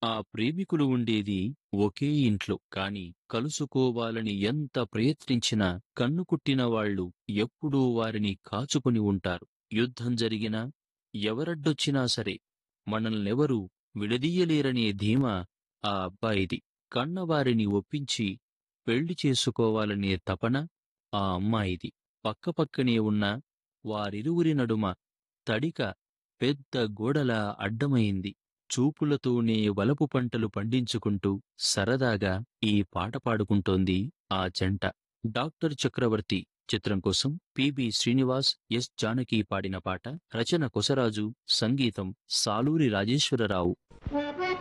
ఆ ప్రేమికులు ఉండేది ఒకే ఇంట్లో కాని కలుసుకోవాలని ఎంత ప్రయత్నించినా కన్ను కుట్టిన వాళ్ళు ఎప్పుడూ వారిని కాచుకుని ఉంటారు యుద్ధం జరిగినా ఎవరడ్డొచ్చినా సరే మనల్నెవరూ విడదీయలేరనే ధీమా ఆ అబ్బాయిది కన్నవారిని ఒప్పించి పెళ్లి చేసుకోవాలనే తపన ఆ అమ్మాయిది పక్కపక్కనే ఉన్న వారిరువురి నడుమ తడిక పెద్ద గోడలా అడ్డమైంది చూపులతోనే వలపు పంటలు పండించుకుంటూ సరదాగా ఈ పాట పాడుకుంటోంది ఆ జంట డాక్టర్ చక్రవర్తి చిత్రం కోసం పిబి శ్రీనివాస్ ఎస్ జానకి పాడిన పాట రచన కొసరాజు సంగీతం సాలూరి రాజేశ్వరరావు